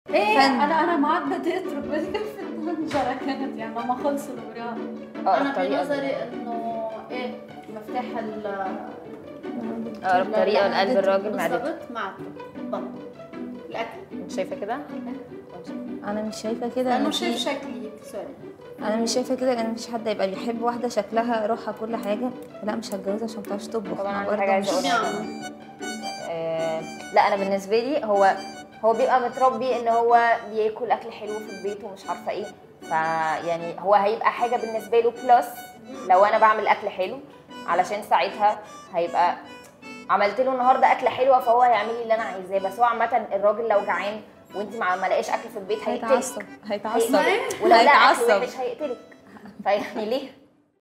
ايه فن. انا انا معك بدي اترك بدي كفه طنجره كانت يعني لما خلصوا الوراق اه انا الطريقه دي. بنظري انه ايه مفتاح ال اقرب طريقه لقلب الراجل معدته بالضبط معدته بالضبط الاكل انت شايفه كده؟ انا مش شايفه كده لانه إن شايف في- شكلي سوري انا مش شايفه كده لان مفيش حد هيبقى بيحب واحده شكلها روحها كل حاجه لا مش هتجوزها عشان ما بتعرفش تطبخ طبعاً ما عندي برضه حاجة عايزة مش- أقولها. نعم آه لا انا بالنسبه لي هو هو بيبقى متربي ان هو بياكل اكل حلو في البيت ومش عارفه ايه فيعني هو هيبقى حاجه بالنسبه له بلس لو انا بعمل اكل حلو علشان ساعتها هيبقى عملت له النهارده اكله حلوه فهو هيعمل لي اللي انا عايزاه بس هو عامه الراجل لو جعان وانت ما ما لاقيش اكل في البيت هيقتلك هيتعصب هيتعصب هيقتلك. ولو لقى اكل هيتعصب وحش هيقتلك فيعني ليه